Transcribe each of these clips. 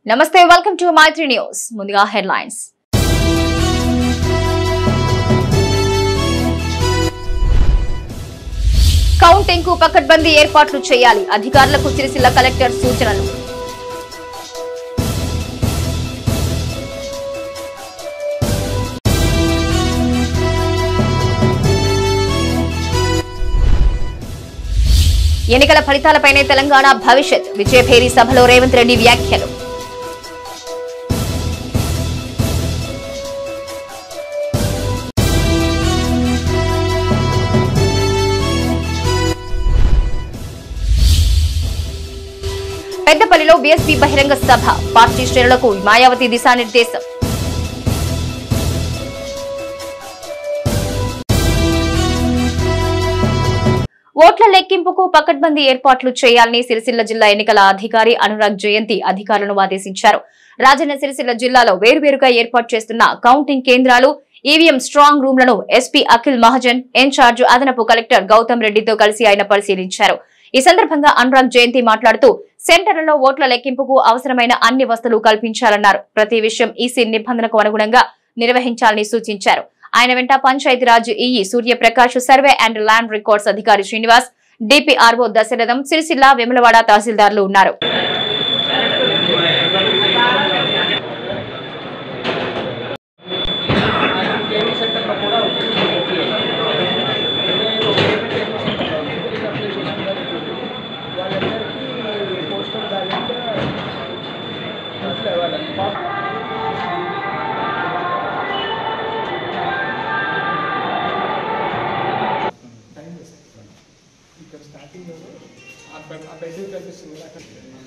నమస్తే welcome to Maitri news ముందుగా headlines counting కు పకడ్బందీ ఏర్పాట్లు చేయాలి అధికారులకు సిరిసిల్ల కలెక్టర్ సూచనలు ఎన్నికల ఫలితాలపైనే తెలంగాణ భవిష్యత్ విజయభేరి సభలో రేవంత్ రెడ్డి వ్యాఖ్యలు పెద్దపల్లిలో బీఎస్పీ బహిరంగ సభ పార్టీ శ్రేణులకు మాయావతి దిశానిర్దేశం ఓట్ల లెక్కింపుకు పకడ్బందీ ఏర్పాట్లు చేయాలని సిరిసిల్ల జిల్లా ఎన్నికల అధికారి అనురాగ్ జయంతి అధికారులను ఆదేశించారు రాజన్న సిరిసిల్ల జిల్లాలో వేరువేరుగా ఏర్పాటు చేస్తున్న కౌంటింగ్ కేంద్రాలు ఈవీఎం స్ట్రాంగ్ రూమ్లను ఎస్పీ అఖిల్ మహాజన్ ఇన్ఛార్జ్ అదనపు కలెక్టర్ గౌతమ్ రెడ్డితో కలిసి ఆయన పరిశీలించారు ఈ సందర్భంగా అనురాగ్ జయంతి మాట్లాడుతూ సెంటర్లలో ఓట్ల లెక్కింపుకు అవసరమైన అన్ని వసతులు కల్పించాలన్నారు ప్రతి విషయం ఈసీ నిబంధనకు అనుగుణంగా నిర్వహించాలని సూచించారు ఆయన వెంట Panchayati Raj EE Suryaprakash survey and land records అధికారి శ్రీనివాస్ డిపిఆర్ఓ దశరథం సిరిసిల్ల వెములవాడ తహసీల్దార్లు ఉన్నారు ఇక్కడ స్టార్టింగ్ ఆ బెడ్ ఆ బెడ్ కనిపిస్తుంది అక్కడ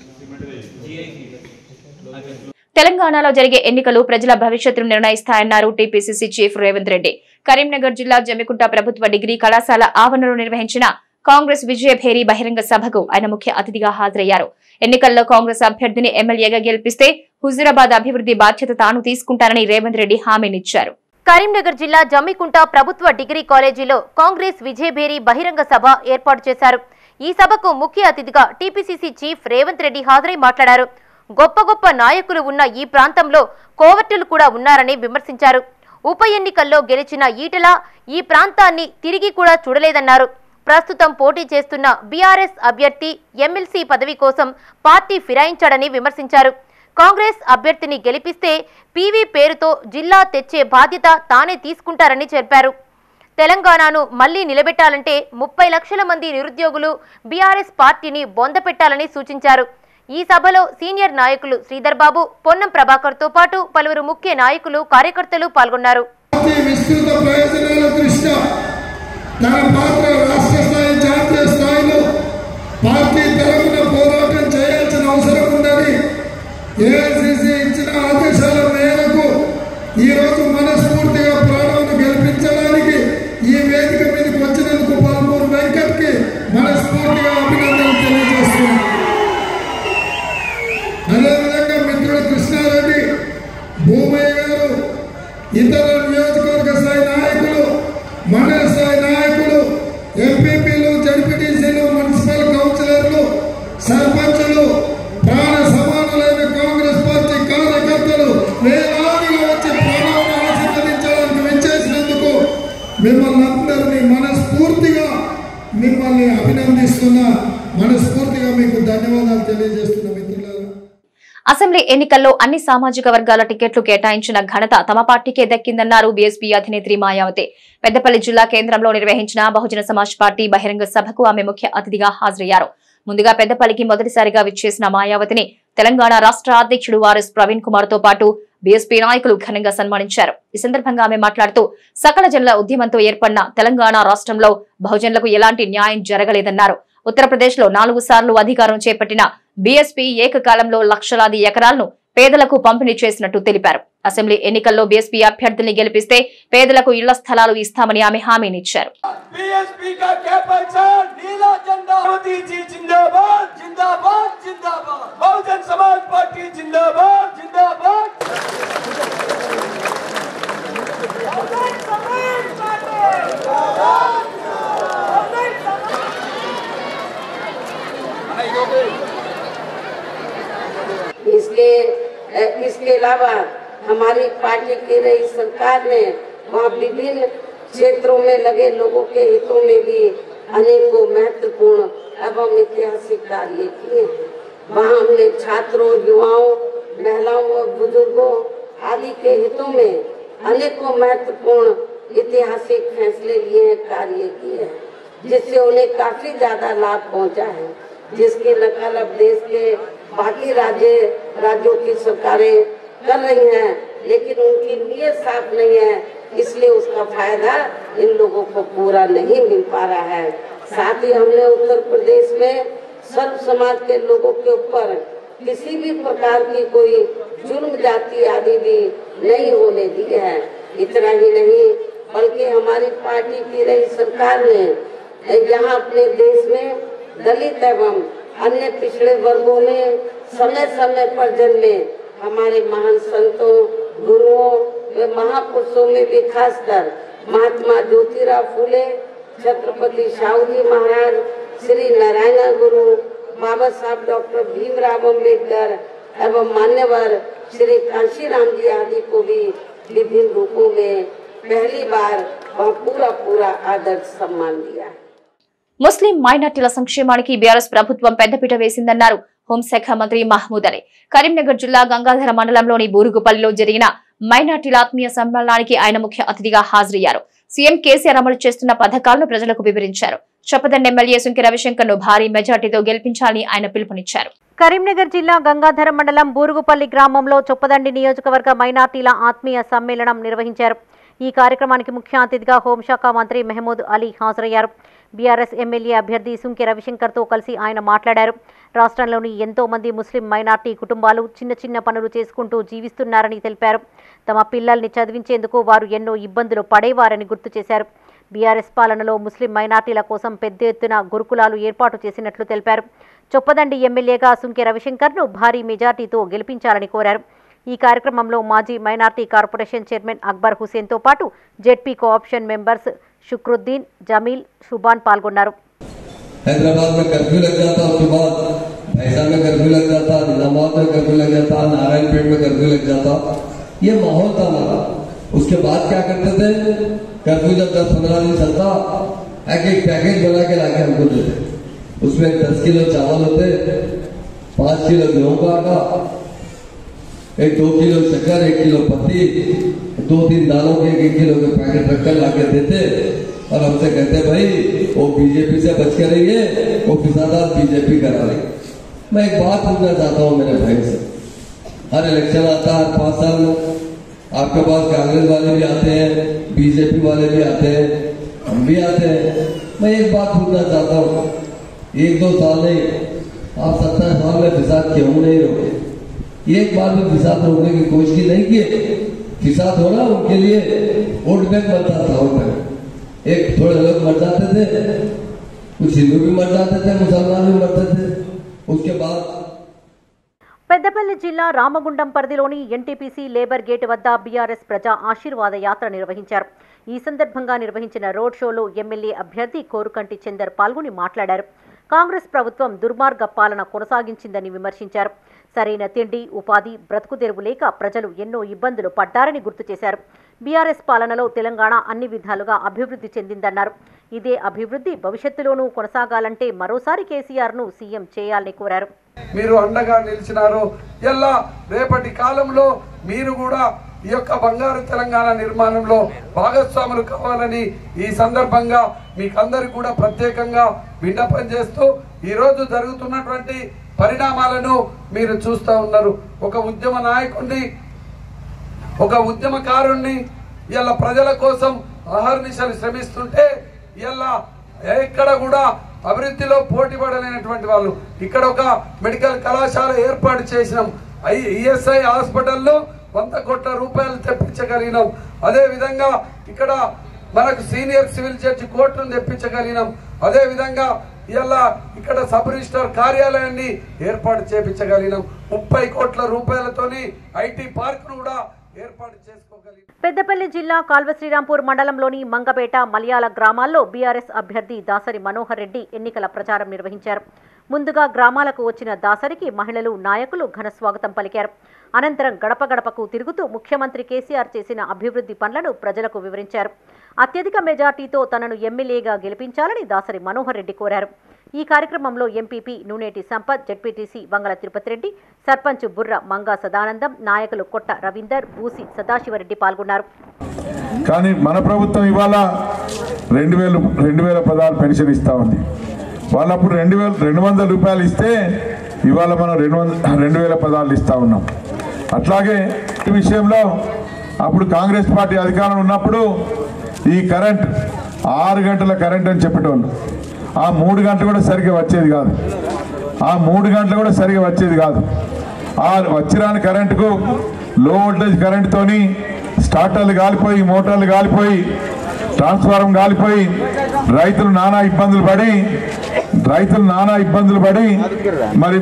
తెలంగాణలో జరిగే ఎన్నికలు ప్రజల భవిష్యత్తును నిర్ణయిస్తాయన్నారు టీపీసీసీ చీఫ్ రేవంత్ రెడ్డి కరీంనగర్ జిల్లా జమ్మికుంట ప్రభుత్వ డిగ్రీ కళాశాల ఆవరణలో నిర్వహించిన కాంగ్రెస్ విజయభేరి బహిరంగ సభకు ఆయన ముఖ్య అతిథిగా హాజరయ్యారు ఎన్నికల్లో కాంగ్రెస్ అభ్యర్థిని ఎమ్మెల్యేగా గెలిపిస్తే హుజూరాబాద్ అభివృద్ధి బాధ్యత తాను తీసుకుంటానని రేవంత్ రెడ్డి హామీనిచ్చారు కరీంనగర్ జిల్లా జమ్మికుంట ప్రభుత్వ డిగ్రీ కాలేజీలో కాంగ్రెస్ విజయభేరి బహిరంగ సభ ఏర్పాటు చేశారు ఈ సభకు ముఖ్య అతిథిగా టీపీసీసీ చీఫ్ రేవంత్ రెడ్డి హాజరై మాట్లాడారు గొప్ప గొప్ప నాయకులు ఉన్న ఈ ప్రాంతంలో కోవర్టులు కూడా ఉన్నారని విమర్శించారు ఉప ఎన్నికల్లో గెలిచిన ఈటల ఈ ప్రాంతాన్ని తిరిగి కూడా చూడలేదన్నారు ప్రస్తుతం పోటీ చేస్తున్న బీఆర్ఎస్ అభ్యర్థి ఎమ్మెల్సీ పదవి కోసం పార్టీ ఫిరాయించాడని విమర్శించారు కాంగ్రెస్ అభ్యర్థిని గెలిపిస్తే పీవీ పేరుతో జిల్లా తెచ్చే బాధ్యత తానే తీసుకుంటారని చెప్పారు తెలంగాణను మళ్లీ నిలబెట్టాలంటే ముప్పై లక్షల మంది నిరుద్యోగులు బీఆర్ఎస్ పార్టీని బొందపెట్టాలని సూచించారు ఈ సభలో సీనియర్ నాయకులు శ్రీధర్ బాబు పొన్నం ప్రభాకర్తో పాటు పలువురు ముఖ్య నాయకులు కార్యకర్తలు పాల్గొన్నారు పార్టీ విస్తృత ప్రయోజనాల దృష్ట్యా తన పాత్ర రాష్ట్ర స్థాయి జాతీయ స్థాయిలో పార్టీ తరఫున పోరాటం చేయాల్సిన అవసరం ఉందని ఏఐసిసి ఇచ్చిన ఆదేశాల మేరకు ఈ రోజు మనస్ఫూర్తిగా ప్రాణాలను గెలిపించడానికి ఈ వేదిక మీదకి వచ్చినందుకు పల్మూరు వెంకట్కి మనస్ఫూర్తిగా అభినందనలు తెలియజేస్తున్నాను అదేవిధంగా మిత్రుడు కృష్ణారెడ్డి భూమయ్య గారు ఇతర నియోజకవర్గ స్థాయి నాయకులు మండల స్థాయి నాయకులు ఎంపీపీలు జడ్పీటీసీలు మున్సిపల్ కౌన్సిలర్లు సర్పంచులు ప్రాణ సమానులైన కాంగ్రెస్ పార్టీ కార్యకర్తలు వేలాదిగా వచ్చి ప్రాణాలను ఆశీర్వదించడానికి విచ్చేసినందుకు మిమ్మల్ని అందరినీ మనస్ఫూర్తిగా మిమ్మల్ని అభినందిస్తున్నా మనస్ఫూర్తిగా మీకు ధన్యవాదాలు తెలియజేస్తున్న మిత్రులారా అసెంబ్లీ ఎన్నికల్లో అన్ని సామాజిక వర్గాల టికెట్లు కేటాయించిన ఘనత తమ పార్టీకే దక్కిందన్నారు బీఎస్పీ అధినేత్రి మాయావతి పెద్దపల్లి జిల్లా కేంద్రంలో నిర్వహించిన బహుజన సమాజ్ పార్టీ బహిరంగ సభకు ఆమె ముఖ్య అతిథిగా హాజరయ్యారు ముందుగా పెద్దపల్లికి మొదటిసారిగా విచ్చేసిన మాయావతిని తెలంగాణ రాష్ట్ర అధ్యక్షుడు ఆర్ఎస్ ప్రవీణ్ కుమార్ తో పాటు బీఎస్పీ నాయకులు ఘనంగా సన్మానించారు ఈ సందర్భంగా ఆమె మాట్లాడుతూ సకల జనుల ఉద్యమంతో ఏర్పడిన తెలంగాణ రాష్ట్రంలో బహుజనులకు ఎలాంటి న్యాయం జరగలేదన్నారు ఉత్తరప్రదేశ్ లో నాలుగు సార్లు అధికారం చేపట్టిన బీఎస్పీ ఏకకాలంలో లక్షలాది ఎకరాలను పేదలకు పంపిణీ చేసినట్టు తెలిపారు అసెంబ్లీ ఎన్నికల్లో బీఎస్పీ అభ్యర్థుల్ని గెలిపిస్తే పేదలకు ఇళ్ల స్థలాలు ఇస్తామని ఆమె హామీనిచ్చారు बीएसपी का क्या पहचान नीला झंडा मोदी जी जिंदाबाद जिंदाबाद जिंदाबाद बहुजन समाज पार्टी जिंदाबाद जिंदाबाद इसलिए अलावा हमारी पार्टी की रही सरकार ने वहाँ विभिन्न क्षेत्रों में लगे लोगों के हितों में भी अनेकों महत्वपूर्ण एवं ऐतिहासिक कार्य किए वहाँ हमने छात्रों युवाओं महिलाओं और बुजुर्गों आदि के हितों में अनेकों महत्वपूर्ण ऐतिहासिक फैसले लिए हैं कार्य किए हैं जिससे उन्हें काफी ज्यादा लाभ पहुंचा है जिसकी नकल अब देश के बाकी राज्य राज्यों की सरकारें कर रही हैं लेकिन उनकी नीयत साफ नहीं है इसलिए उसका फायदा इन लोगों को पूरा नहीं मिल पा रहा है साथ ही हमने उत्तर प्रदेश में सर्व समाज के लोगों के ऊपर किसी भी प्रकार की कोई जुर्म जाति आदि भी नहीं होने दी है इतना ही नहीं बल्कि हमारी पार्टी की रही सरकार ने यहाँ अपने देश में दलित एवं अन्य पिछड़े वर्गों में समय समय पर जन्मे हमारे महान संतों गुरुओं व महापुरुषों में भी खासकर महात्मा ज्योतिराव फूले छत्रपति शाहू जी महाराज श्री नारायण गुरु बाबा साहब डॉक्टर भीमराव अम्बेडकर एवं मान्यवर श्री कांशीराम जी आदि को भी विभिन्न रूपों में पहली बार वह पूरा पूरा आदर्श सम्मान दिया है ముస్లిం మైనార్టీల సంక్షేమానికి బీఆర్ఎస్ ప్రభుత్వం పెద్దపీట వేసిందన్నారు హోంశాఖ మంత్రి మహమూద్ అలీ కరీంనగర్ జిల్లా గంగాధర మండలంలోని బూరుగుపల్లిలో జరిగిన మైనార్టీల ఆత్మీయ సమ్మేళనానికి ఆయన ముఖ్య అతిథిగా హాజరయ్యారు సీఎం కేసీఆర్ అమలు చేస్తున్న పథకాలను ప్రజలకు వివరించారు చొప్పదండి ఎమ్మెల్యే సుంకి రవిశంకర్ ను భారీ మెజార్టీతో గెలిపించాలని ఆయన పిలుపునిచ్చారు కరీంనగర్ జిల్లా గంగాధర మండలం బూరుగుపల్లి గ్రామంలో చొప్పదండి నియోజకవర్గ మైనార్టీల ఆత్మీయ సమ్మేళనం నిర్వహించారు ఈ కార్యక్రమానికి ముఖ్య అతిథిగా హోంశాఖ మంత్రి మెహమూద్ అలీ హాజరయ్యారు బీఆర్ఎస్ ఎమ్మెల్యే అభ్యర్థి సుంకి రవిశంకర్తో కలిసి ఆయన మాట్లాడారు రాష్ట్రంలోని ఎంతో మంది ముస్లిం మైనార్టీ కుటుంబాలు చిన్న చిన్న పనులు చేసుకుంటూ జీవిస్తున్నారని తెలిపారు తమ పిల్లల్ని చదివించేందుకు వారు ఎన్నో ఇబ్బందులు పడేవారని గుర్తు చేశారు బీఆర్ఎస్ పాలనలో ముస్లిం మైనార్టీల కోసం పెద్ద ఎత్తున గురుకులాలు ఏర్పాటు చేసినట్లు తెలిపారు చొప్పదండి ఎమ్మెల్యేగా సుంకె రవిశంకర్ను భారీ మెజార్టీతో గెలిపించాలని కోరారు ఈ కార్యక్రమంలో మాజీ మైనార్టీ కార్పొరేషన్ చైర్మన్ అక్బర్ హుసేన్తో పాటు ZP co-option members Shukruddin Jameel Shuban పాల్గొన్నారు हैदराबाद में कर्फ्यू लग जाता उसके बाद भैसा में कर्फ्यू लग जाता निजामाबाद में कर्फ्यू लग जाता नारायणपेट में कर्फ्यू लग जाता ये माहौल था हमारा उसके बाद क्या करते थे कर्फ्यू जब दस पंद्रह दिन चलता एक एक पैकेज बना के लाके हमको देते उसमें दस किलो चावल होते पांच किलो गेहूं का आटा एक दो किलो शक्कर एक किलो पत्ती दो तीन दालों के एक एक किलो के पैकेट रखकर लाके देते और हमसे कहते भाई वो बीजेपी से बच के रहिए वो फिसादार बीजेपी करा रही मैं एक बात पूछना चाहता हूँ मेरे भाई से हर इलेक्शन आता है हर पांच साल में आपके पास कांग्रेस वाले भी आते हैं बीजेपी वाले भी आते हैं हम भी आते हैं मैं एक बात पूछना चाहता हूँ एक दो साल नहीं आप सत्तर साल में फिसाद क्यों नहीं रोके एक बार भी फिसाद रोकने की कोशिश नहीं की फिसाद हो ना उनके लिए वोट बैंक बनता था वोट बैंक एक थोड़े लोग मर जाते थे कुछ हिंदू भी मर जाते थे मुसलमान भी मरते थे उसके बाद పెద్దపల్లి జిల్లా రామగుండం పరిధిలోని ఎన్టీపీసీ లేబర్ గేట్ వద్ద బీఆర్ఎస్ ప్రజా ఆశీర్వాద యాత్ర నిర్వహించారు ఈ సందర్భంగా నిర్వహించిన రోడ్ షోలో ఎమ్మెల్యే అభ్యర్థి కోరుకంటి చందర్ పాల్గొని మాట్లాడారు కాంగ్రెస్ ప్రభుత్వం దుర్మార్గ పాలన కొనసాగించిందని విమర్శించారు సరైన తిండి ఉపాధి బ్రతుకు తెరువు లేక ప్రజలు ఎన్నో ఇబ్బందులు పడ్డారని గుర్తు చేశారు బీఆర్ఎస్ పాలనలో తెలంగాణ అన్ని విధాలుగా అభివృద్ధి చెందిందన్నారు ఇదే అభివృద్ధి భవిష్యత్తులోనూ కొనసాగాలంటే మరోసారి కేసీఆర్ను సీఎం చేయాలని కోరారు మీరు అండగా నిలిచినారు ఎలా రేపటి కాలంలో మీరు కూడా ఈ యొక్క బంగారు తెలంగాణ నిర్మాణంలో భాగస్వాములు కావాలని ఈ సందర్భంగా మీకందరికి కూడా ప్రత్యేకంగా విన్నపం చేస్తూ ఈరోజు జరుగుతున్నటువంటి పరిణామాలను మీరు చూస్తూ ఉన్నారు ఒక ఉద్యమ నాయకుడిని ఒక ఉద్యమకారుణ్ణి ఇలా ప్రజల కోసం అహర్నిశలు శ్రమిస్తుంటే ఇలా ఎక్కడ కూడా అభివృద్ధిలో పోటీ పడలేనటువంటి వాళ్ళు ఇక్కడ ఒక మెడికల్ కళాశాల ఏర్పాటు చేసినాం ఐ ఈఎస్ఐ హాస్పిటల్లో వంద కోట్ల రూపాయలు తెప్పించగలిగినాం అదే విధంగా ఇక్కడ మనకు సీనియర్ సివిల్ జడ్జి కోర్టును తెప్పించగలిగినాం అదే విధంగా ఇలా ఇక్కడ సబ్ రిజిస్టర్ కార్యాలయాన్ని ఏర్పాటు చేపించగలిగినాం ముప్పై కోట్ల రూపాయలతోని ఐటీ పార్క్ ను కూడా ఏర్పాటు చేసుకోగలిగినాం పెద్దపల్లి జిల్లా కాల్వ శ్రీరాంపూర్ మండలంలోని మంగపేట మలయాళ గ్రామాల్లో బీఆర్ఎస్ అభ్యర్థి దాసరి మనోహర్ రెడ్డి ఎన్నికల ప్రచారం నిర్వహించారు ముందుగా గ్రామాలకు వచ్చిన దాసరికి మహిళలు నాయకులు ఘన స్వాగతం పలికారు అనంతరం గడప గడపకు తిరుగుతూ ముఖ్యమంత్రి కేసీఆర్ చేసిన అభివృద్ధి పనులను ప్రజలకు వివరించారు అత్యధిక మెజార్టీతో తనను ఎమ్మెల్యేగా గెలిపించాలని దాసరి మనోహర్ రెడ్డి కోరారు ఈ కార్యక్రమంలో ఎంపీపీ నూనేటి సంపత్ జడ్పీటీసీ వంగల తిరుపతి రెడ్డి సర్పంచ్ బుర్ర మంగా సదానందం నాయకులు కొట్ట రవీందర్ బూసి సదాశివరెడ్డి పాల్గొన్నారు కానీ మన ప్రభుత్వం ఇవాళ రెండు వేలు రెండు వేల పదహారు పెన్షన్ ఇస్తా ఉంది వాళ్ళప్పుడు రెండు వేల రెండు వందల రూపాయలు ఇస్తే ఇవాళ మనం రెండు వందల రెండు వేల పదహారులు ఇస్తా ఉన్నాం అట్లాగే ఈ విషయంలో అప్పుడు కాంగ్రెస్ పార్టీ అధికారం ఉన్నప్పుడు ఈ కరెంట్ ఆరు గంటల కరెంట్ అని చెప్పేటోళ్ళు ఆ మూడు గంటలు కూడా సరిగ్గా వచ్చేది కాదు ఆ మూడు గంటలు కూడా సరిగ్గా వచ్చేది కాదు ఆ వచ్చిరాని కరెంటుకు లో వోల్టేజ్ కరెంటుతోని స్టార్టర్లు కాలిపోయి మోటార్లు కాలిపోయి ట్రాన్స్ఫార్మర్ కాలిపోయి రైతులు నానా ఇబ్బందులు పడి రైతులు నానా ఇబ్బందులు పడి మరి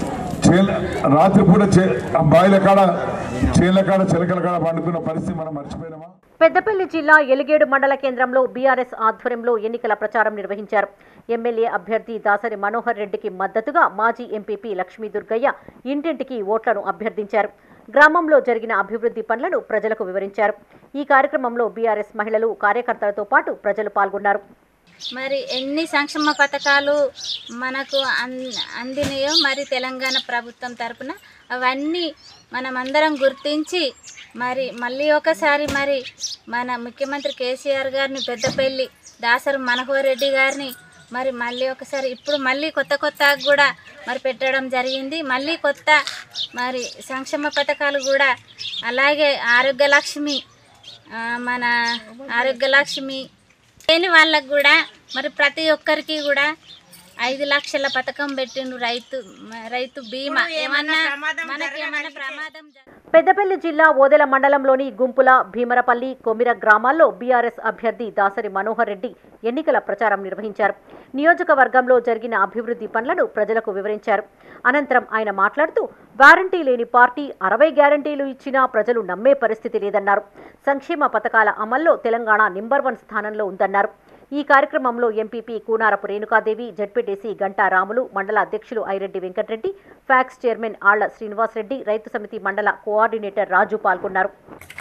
చేల రాత్రిపూట చే బాయిల కాడ చేల కాడ చిలకల కాడ పండుకున్న పరిస్థితి మనం మర్చిపోయినామా పెద్దపల్లి జిల్లా ఎలిగేడు మండల కేంద్రంలో బీఆర్ఎస్ ఆధ్వర్యంలో ఎన్నికల ప్రచారం నిర్వహించారు ఎమ్మెల్యే అభ్యర్థి దాసరి మనోహర్ రెడ్డికి మద్దతుగా మాజీ ఎంపీపీ లక్ష్మీ దుర్గయ్య ఇంటింటికి ఓట్లను అభ్యర్థించారు గ్రామంలో జరిగిన అభివృద్ధి పనులను ప్రజలకు వివరించారు ఈ కార్యక్రమంలో బీఆర్ఎస్ మహిళలు కార్యకర్తలతో పాటు ప్రజలు పాల్గొన్నారు మరి ఎన్ని సంక్షేమ పథకాలు మనకు అన్ అందినాయో మరి తెలంగాణ ప్రభుత్వం తరపున అవన్నీ మనమందరం గుర్తించి మరి మళ్ళీ ఒకసారి మరి మన ముఖ్యమంత్రి కేసీఆర్ గారిని పెద్దపల్లి దాసరు మనోహర్ రెడ్డి గారిని మరి మళ్ళీ ఒకసారి ఇప్పుడు మళ్ళీ కొత్త కొత్త కూడా మరి పెట్టడం జరిగింది మళ్ళీ కొత్త మరి సంక్షేమ పథకాలు కూడా అలాగే ఆరోగ్య లక్ష్మి ఆ, మన ఆరోగ్య లక్ష్మి లేని వాళ్ళకు కూడా మరి ప్రతి ఒక్కరికి కూడా ఐదు లక్షల పథకం పెట్టిండు రైతు మ- రైతు బీమా ఏమన్నా మనకి ఏమన్నా ప్రమాదం జ- పెద్దపల్లి జిల్లా ఓదెల మండలంలోని గుంపుల భీమరపల్లి కొమిర గ్రామాల్లో బీఆర్ఎస్ అభ్యర్థి దాసరి మనోహర్ రెడ్డి ఎన్నికల ప్రచారం నిర్వహించారు నియోజకవర్గంలో జరిగిన అభివృద్ధి పనులను ప్రజలకు వివరించారు అనంతరం ఆయన మాట్లాడుతూ వారంటీ లేని పార్టీ అరవై గ్యారంటీలు ఇచ్చినా ప్రజలు నమ్మే పరిస్థితి లేదన్నారు సంక్షేమ పథకాల అమల్లో తెలంగాణ నెంబర్ వన్ స్థానంలో ఉందన్నారు ఈ కార్యక్రమంలో ఎంపీపీ కూనారపు రేణుకాదేవి జడ్పీటీసీ గంటా రాములు మండల అధ్యక్షులు ఐరెడ్డి వెంకటరెడ్డి ఫ్యాక్స్ చైర్మన్ ఆళ్ల శ్రీనివాసరెడ్డి రైతు సమితి మండల కోఆర్డినేటర్ రాజు పాల్గొన్నారు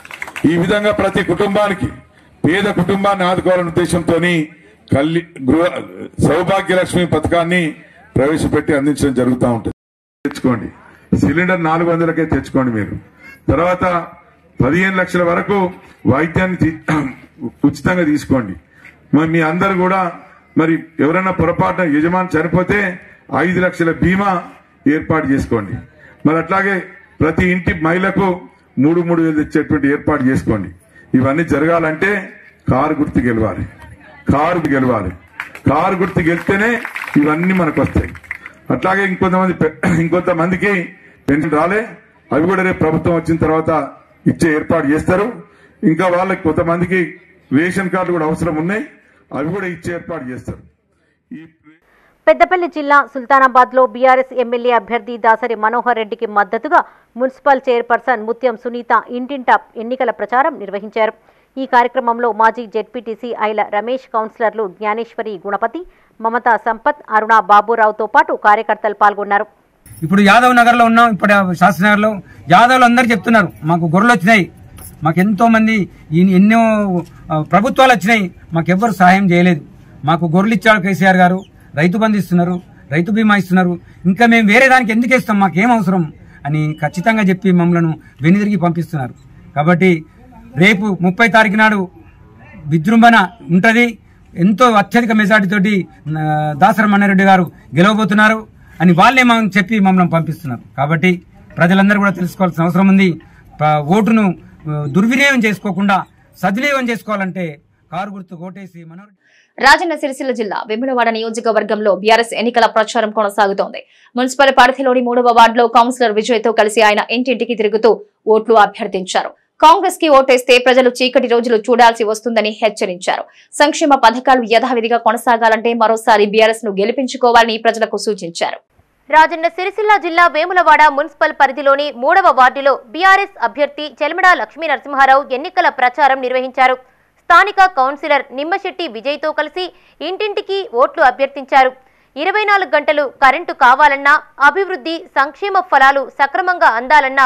ఈ విధంగా ప్రతి కుటుంబానికి పేద కుటుంబాన్ని ఆదుకోవాలనే ఉద్దేశంతో కల్లి గృహ సౌభాగ్య లక్ష్మి పథకాన్ని ప్రవేశపెట్టి అందించడం జరుగుతూ ఉంటుంది తెచ్చుకోండి సిలిండర్ నాలుగు వందలకే తెచ్చుకోండి మీరు తర్వాత పదిహేను లక్షల వరకు వైద్యాన్ని తీ- ఉచితంగా తీసుకోండి మరి మీ అందరు కూడా మరి ఎవరైనా పొరపాటున యజమాని చనిపోతే ఐదు లక్షల బీమా ఏర్పాటు చేసుకోండి మరి అట్లాగే ప్రతి ఇంటి మహిళకు మూడు మూడు వేలు తెచ్చేటువంటి ఏర్పాటు చేసుకోండి ఇవన్నీ జరగాలంటే కారు గుర్తు గెలవాలి కారు గెలవాలి కారు గుర్తు గెలిస్తేనే ఇవన్నీ మనకు వస్తాయి అట్లాగే ఇంకొంతమంది పె- ఇంకొంతమందికి పెన్షన్ రాలే అవి కూడా రేపు ప్రభుత్వం వచ్చిన తర్వాత ఇచ్చే ఏర్పాటు చేస్తారు ఇంకా వాళ్ళకి కొంతమందికి రేషన్ కార్డు కూడా అవసరం ఉన్నాయి అవి కూడా ఇచ్చే ఏర్పాటు చేస్తారు ఈ పెద్దపల్లి జిల్లా సుల్తానాబాద్ లో బీఆర్ఎస్ ఎమ్మెల్యే అభ్యర్థి దాసరి మనోహర్ రెడ్డికి మద్దతుగా మున్సిపల్ చైర్పర్సన్ ముత్యం సునీత ఇంటింటా ఎన్నికల ప్రచారం నిర్వహించారు ఈ కార్యక్రమంలో మాజీ జెడ్పీటీసీ ఐల రమేష్ కౌన్సిలర్లు జ్ఞానేశ్వరి గుణపతి మమతా సంపత్ అరుణ బాబురావుతో పాటు కార్యకర్తలు పాల్గొన్నారు ఇప్పుడు యాదవ్ నగర్ లో ఉన్నాం ఇప్పుడు శాస్త్రనగర్ లో యాదవ్లు అందరు చెప్తున్నారు మాకు గొర్రెలు వచ్చినాయి మాకు ఎంతో మంది ఈ- ఎన్నో ఆ, ప్రభుత్వాలు వచ్చినాయి మాకు ఎవ్వరు సహాయం చేయలేదు మాకు గొర్రెలు ఇచ్చాడు కేసీఆర్ గారు రైతు బంధు ఇస్తున్నారు రైతు బీమా ఇస్తున్నారు ఇంకా మేము వేరే దానికి ఎందుకు ఇస్తాం మాకేం అవసరం అని ఖచ్చితంగా చెప్పి మమ్మల్ని వెనుదిరిగి పంపిస్తున్నారు కాబట్టి రేపు ముప్పై తారీఖు నాడు విజృంభణ ఉంటది ఎంతో అత్యధిక మెజార్టీతోటి ఆ, దాసరి మన్నారెడ్డి గారు గెలవబోతున్నారు అని వాళ్ళే మనం చెప్పి మమ్మల్ని పంపిస్తున్నారు కాబట్టి ప్రజలందరూ కూడా తెలుసుకోవాల్సిన అవసరం ఉంది ప- ఓటును ఆ, దుర్వినియోగం చేసుకోకుండా సద్వినియోగం చేసుకోవాలంటే కారు గుర్తు ఓటేసి మనోరెడ్డి రాజన్న సిరిసిల్ల జిల్లా వెములవాడ నియోజకవర్గంలో బీఆర్ఎస్ ఎన్నికల ప్రచారం కొనసాగుతోంది మున్సిపల్ పరిధిలోని మూడవ వార్డులో కౌన్సిలర్ విజయ్ తో కలిసి ఆయన ఇంటింటికి తిరుగుతూ ఓట్లు అభ్యర్థించారు కాంగ్రెస్ కి ఓటేస్తే ప్రజలు చీకటి రోజులు చూడాల్సి వస్తుందని హెచ్చరించారు సంక్షేమ పథకాలు యథావిధిగా కొనసాగాలంటే మరోసారి బీఆర్ఎస్ ను గెలిపించుకోవాలని ప్రజలకు సూచించారు రాజన్న సిరిసిల్ల జిల్లా వేములవాడ మున్సిపల్ పరిధిలోని మూడవ వార్డులో బీఆర్ఎస్ అభ్యర్థి చెల్మడ లక్ష్మీ నరసింహారావు ఎన్నికల ప్రచారం నిర్వహించారు స్థానిక కౌన్సిలర్ నిమ్మశెట్టి విజయ్తో కలిసి ఇంటింటికి ఓట్లు అభ్యర్థించారు ఇరవై నాలుగు గంటలు కరెంటు కావాలన్నా అభివృద్ధి సంక్షేమ ఫలాలు సక్రమంగా అందాలన్నా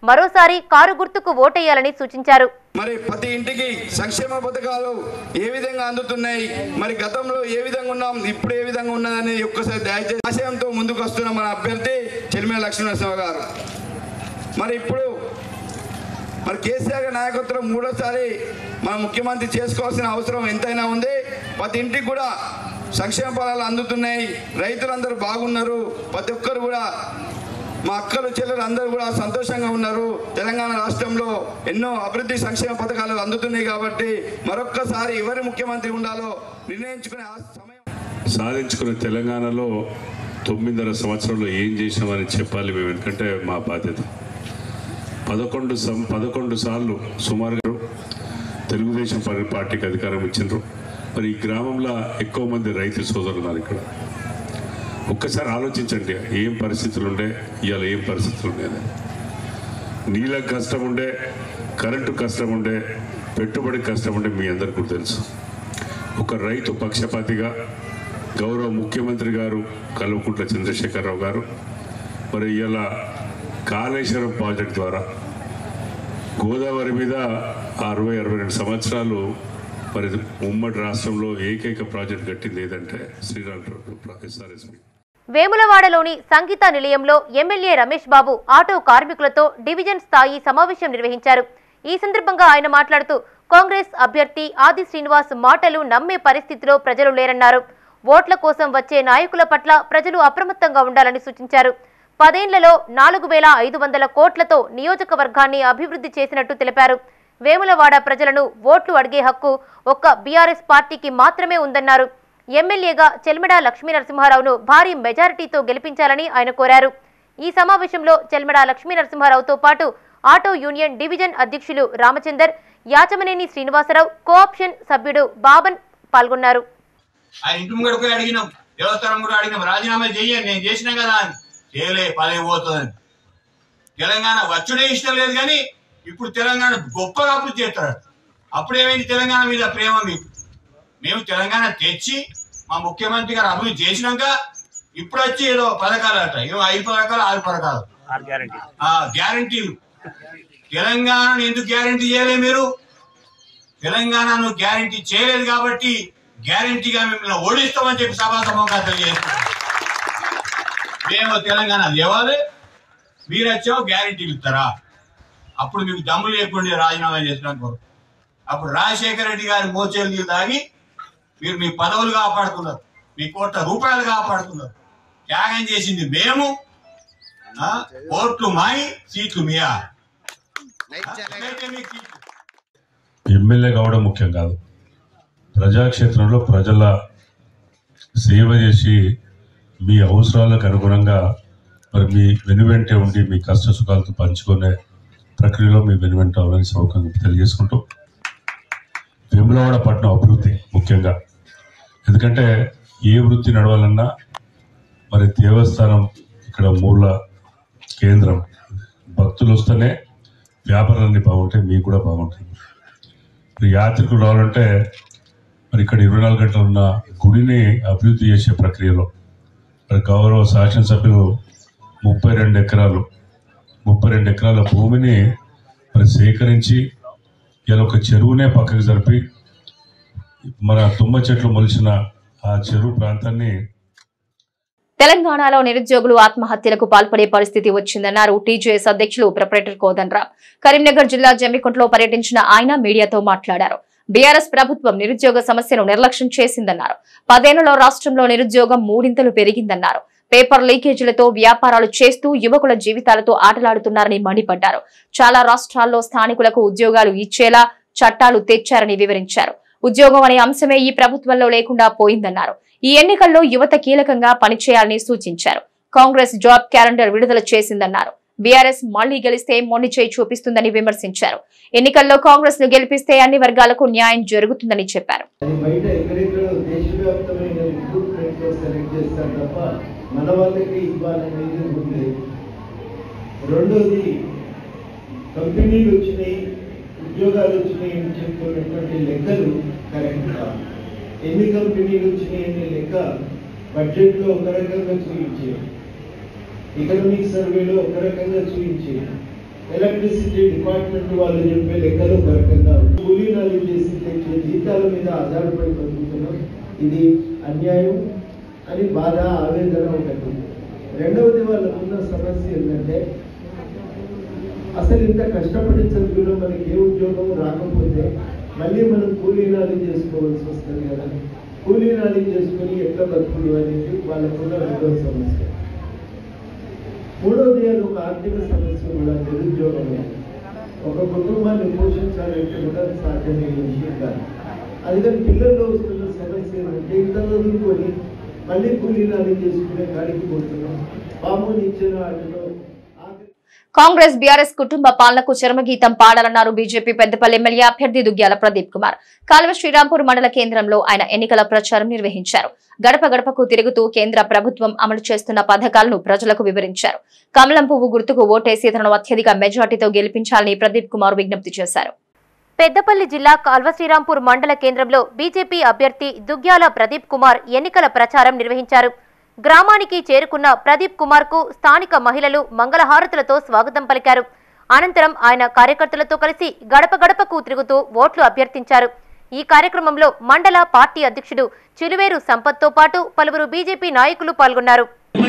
మరోసారి కారు గుర్తుకు ఓటేయాలని సూచించారు మరి ప్రతి ఇంటికి సంక్షేమ పథకాలు ఏ విధంగా అందుతున్నాయి మరి గతంలో ఏ విధంగా ఉన్నాం ఇప్పుడు ఏ విధంగా ఉన్నదని ఒక్కసారి దయచేసి ఆశయంతో ముందుకు వస్తున్న మన అభ్యర్థి చెలిమే లక్ష్మీనరసింహ గారు మరి ఇప్పుడు మరి కేసీఆర్ గారి నాయకత్వం మూడోసారి మన ముఖ్యమంత్రి చేసుకోవాల్సిన అవసరం ఎంతైనా ఉంది ప్రతి ఇంటికి కూడా సంక్షేమ ఫలాలు అందుతున్నాయి రైతులందరూ బాగున్నారు ప్రతి ఒక్కరు కూడా మా అక్కలు చెల్లెలు అందరూ కూడా సంతోషంగా ఉన్నారు తెలంగాణ రాష్ట్రంలో ఎన్నో అభివృద్ధి సంక్షేమ పథకాలు అందుతున్నాయి కాబట్టి మరొక్కసారి ఎవరు ముఖ్యమంత్రి ఉండాలో నిర్ణయించుకునే ఆ సమయం సాధించుకున్న తెలంగాణలో తొమ్మిదిన్నర సంవత్సరంలో ఏం చేసినామని చెప్పాలి మేము ఎందుకంటే మా బాధ్యత పదకొండు సం పదకొండు సార్లు సుమారుగా తెలుగుదేశం పా- పార్టీకి అధికారం ఇచ్చిండ్రు మరి ఈ గ్రామంలో ఎక్కువ మంది రైతు సోదరులు ఉన్నారు ఇక్కడ ఒక్కసారి ఆలోచించండి ఏం పరిస్థితులు ఉండే ఇవాళ ఏం పరిస్థితులు ఉండేది నీళ్ళకి కష్టం ఉండే కరెంటు కష్టం ఉండే పెట్టుబడి కష్టం ఉండే మీ అందరికీ కూడా తెలుసు ఒక రైతు పక్షపాతిగా గౌరవ ముఖ్యమంత్రి గారు కల్వకుంట్ల చంద్రశేఖరరావు గారు మరి ఇలా కాళేశ్వరం ప్రాజెక్ట్ ద్వారా గోదావరి మీద అరవై అరవై రెండు సంవత్సరాలు మరి ఉమ్మడి రాష్ట్రంలో ఏకైక ప్రాజెక్ట్ కట్టింది ఏదంటే శ్రీరామ్ ఎస్ఆర్ఎస్పి వేములవాడలోని సంగీత నిలయంలో ఎమ్మెల్యే రమేష్ బాబు ఆటో కార్మికులతో డివిజన్ స్థాయి సమావేశం నిర్వహించారు ఈ సందర్భంగా ఆయన మాట్లాడుతూ కాంగ్రెస్ అభ్యర్థి ఆది శ్రీనివాస్ మాటలు నమ్మే పరిస్థితిలో ప్రజలు లేరన్నారు ఓట్ల కోసం వచ్చే నాయకుల పట్ల ప్రజలు అప్రమత్తంగా ఉండాలని సూచించారు పదేండ్లలో నాలుగు వేల ఐదు వందల కోట్లతో నియోజకవర్గాన్ని అభివృద్ధి చేసినట్టు తెలిపారు వేములవాడ ప్రజలను ఓట్లు అడిగే హక్కు ఒక్క బీఆర్ఎస్ పార్టీకి మాత్రమే ఉందన్నారు ఎమ్మెల్యేగా చెల్మెడ లక్ష్మీనరసింహారావును భారీ మెజారిటీతో గెలిపించాలని ఆయన కోరారు ఈ సమావేశంలో చెల్మెడ లక్ష్మీనరసింహారావుతో పాటు ఆటో యూనియన్ డివిజన్ అధ్యక్షులు రామచందర్ యాచమనేని శ్రీనివాసరావు కోఆప్షన్ సభ్యుడు బాబన్ పాల్గొన్నారు ఆయన ఇంటి ముంగడు పోయి అడిగినాం దేవస్థానం కూడా అడిగినాం రాజీనామా చెయ్యండి నేను చేసినా కదా అని చేయలే పదవి పోతుందని తెలంగాణ వచ్చుడే ఇష్టం లేదు కానీ ఇప్పుడు తెలంగాణ గొప్పగా అభివృద్ధి చేస్తాడు అప్పుడు ఏమైంది తెలంగాణ మీద ప్రేమ మీకు మేము తెలంగాణ తెచ్చి మా ముఖ్యమంత్రి గారు అభివృద్ధి చేసినాక ఇప్పుడు వచ్చి ఏదో పథకాలు అట ఏమో ఐదు పథకాలు ఆరు పథకాలు ఆ గ్యారంటీలు తెలంగాణను ఎందుకు గ్యారంటీ చేయలేదు మీరు తెలంగాణను గ్యారంటీ చేయలేదు కాబట్టి గ్యారంటీగా మిమ్మల్ని ఓడిస్తామని చెప్పి సభాసమంగా తెలియజేస్తున్నాం మేము తెలంగాణ లేవాలి మీరు వచ్చావు గ్యారంటీలు ఇస్తారా అప్పుడు మీకు దమ్ము లేకుండా రాజీనామా చేసినాక అప్పుడు రాజశేఖర రెడ్డి గారి మోచేలు నీళ్ళు తాగి మీరు మీ పదవులు కాపాడుకున్నారు మీ కోట్ల రూపాయలు కాపాడుకున్నారు త్యాగం చేసింది మేము ఆ, ఓట్లు మాయి సీట్లు మీయా అయితే మీకు సీట్లు ఎమ్మెల్యే కావడం ముఖ్యం కాదు ప్రజాక్షేత్రంలో ప్రజల సేవ చేసి మీ అవసరాలకు అనుగుణంగా మరి మీ వెనువెంటే ఉండి మీ కష్ట సుఖాలతో పంచుకునే ప్రక్రియలో మీ వెనువెంట అవడానికి సౌకర్యం తెలియజేసుకుంటూ వేములవాడ పట్టణం అభివృద్ధి ముఖ్యంగా ఎందుకంటే ఏ వృత్తి నడవాలన్నా మరి దేవస్థానం ఇక్కడ మూల కేంద్రం భక్తులు వస్తేనే వ్యాపారాలన్నీ బాగుంటాయి మీకు కూడా బాగుంటుంది మరి యాత్రికులు రావాలంటే మరి ఇక్కడ ఇరవై నాలుగు గంటలు ఉన్న గుడిని అభివృద్ధి చేసే ప్రక్రియలో మరి గౌరవ శాసనసభ్యులు ముప్పై రెండు ఎకరాలు ముప్పై రెండు ఎకరాల భూమిని మరి సేకరించి ఇలా ఒక చెరువునే పక్కకు జరిపి మన తుమ్మ చెట్లు మొలిచిన ఆ చెరువు ప్రాంతాన్ని తెలంగాణలో నిరుద్యోగులు ఆత్మహత్యలకు పాల్పడే పరిస్థితి వచ్చిందన్నారు టీజేఎస్ అధ్యక్షులు ప్రొపరేటర్ కోదండరాం కరీంనగర్ జిల్లా జమ్మికుంటలో పర్యటించిన ఆయన మీడియాతో మాట్లాడారు బీఆర్ఎస్ ప్రభుత్వం నిరుద్యోగ సమస్యను నిర్లక్ష్యం చేసిందన్నారు పదేళ్లలో రాష్ట్రంలో నిరుద్యోగం మూడింతలు పెరిగిందన్నారు పేపర్ లీకేజీలతో వ్యాపారాలు చేస్తూ యువకుల జీవితాలతో ఆటలాడుతున్నారని మండిపడ్డారు చాలా రాష్ట్రాల్లో స్థానికులకు ఉద్యోగాలు ఇచ్చేలా చట్టాలు తెచ్చారని వివరించారు ఉద్యోగం అనే అంశమే ఈ ప్రభుత్వంలో లేకుండా పోయిందన్నారు ఈ ఎన్నికల్లో యువత కీలకంగా పనిచేయాలని సూచించారు కాంగ్రెస్ జాబ్ క్యాలెండర్ విడుదల చేసిందన్నారు బీఆర్ఎస్ మళ్లీ గెలిస్తే మొండి చేయి చూపిస్తుందని విమర్శించారు ఎన్నికల్లో కాంగ్రెస్ ను గెలిపిస్తే అన్ని వర్గాలకు న్యాయం జరుగుతుందని చెప్పారు అది బయట ఎక్కడెక్కడో దేశవ్యాప్తమైన రిక్రూట్మెంట్ లో సెలెక్ట్ చేస్తారు తప్ప మన వాళ్ళకి ఇవ్వాలనేది ఉంది రెండోది కంపెనీలు వచ్చినాయి ఉద్యోగాలు వచ్చినాయి అని చెప్తున్నటువంటి లెక్కలు కరెక్ట్ కాదు ఎన్ని కంపెనీలు వచ్చినాయి అనే లెక్క బడ్జెట్లో ఒక రకంగా చూపించేది ఎకనామిక్ సర్వేలో ఒక రకంగా చూపించేది ఎలక్ట్రిసిటీ డిపార్ట్మెంట్ వాళ్ళు చెప్పే లెక్కలు కరెక్ట్గా కూలీ నాలి చేసి తెచ్చే జీతాల మీద ఆధారపడి బతుకుతున్నాం ఇది అన్యాయం అని బాధ ఆవేదన ఒకటి రెండవది వాళ్ళకున్న సమస్య ఏంటంటే అసలు ఇంత కష్టపడి చదువులో మనకి ఏ ఉద్యోగం రాకపోతే మళ్ళీ మనం కూలీనాలి చేసుకోవాల్సి వస్తుంది కదా కూలీనాలి చేసుకొని ఎట్లా బతుకులు అనేది వాళ్ళకున్న రెండవ సమస్య మూడవది అది ఒక ఆర్థిక సమస్య కూడా నిరుద్యోగమే ఒక కుటుంబాన్ని పోషించాలంటే కూడా అది సాధ్యమైన విషయం కాదు అది కానీ పిల్లల్లో వస్తున్న సమస్య ఏంటంటే ఇంత చదువుకొని మళ్ళీ కూలీనాలి చేసుకునే కాడికి పోతున్నాం పాము నిచ్చిన వాటిలో కాంగ్రెస్ బీఆర్ఎస్ కుటుంబ పాలనకు చరమగీతం పాడాలన్నారు బీజేపీ పెద్దపల్లి ఎమ్మెల్యే అభ్యర్థి దుగ్గ్యాల ప్రదీప్ కుమార్ కాలువ శ్రీరాంపూర్ మండల కేంద్రంలో ఆయన ఎన్నికల ప్రచారం నిర్వహించారు గడప గడపకు తిరుగుతూ కేంద్ర ప్రభుత్వం అమలు చేస్తున్న పథకాలను ప్రజలకు వివరించారు కమలం పువ్వు గుర్తుకు ఓటేసి తనను అత్యధిక మెజార్టీతో గెలిపించాలని ప్రదీప్ కుమార్ విజ్ఞప్తి చేశారు పెద్దపల్లి జిల్లా కాల్వశ్రీరాంపూర్ మండల కేంద్రంలో బీజేపీ అభ్యర్థి దుగ్గ్యాల ప్రదీప్ కుమార్ ఎన్నికల ప్రచారం నిర్వహించారు గ్రామానికి చేరుకున్న ప్రదీప్ కుమార్ కు స్థానిక మహిళలు మంగళహారతులతో స్వాగతం పలికారు అనంతరం ఆయన కార్యకర్తలతో కలిసి గడప గడపకు తిరుగుతూ ఓట్లు అభ్యర్థించారు ఈ కార్యక్రమంలో మండల పార్టీ అధ్యక్షుడు చిలువేరు సంపత్తో పాటు పలువురు బీజేపీ నాయకులు పాల్గొన్నారు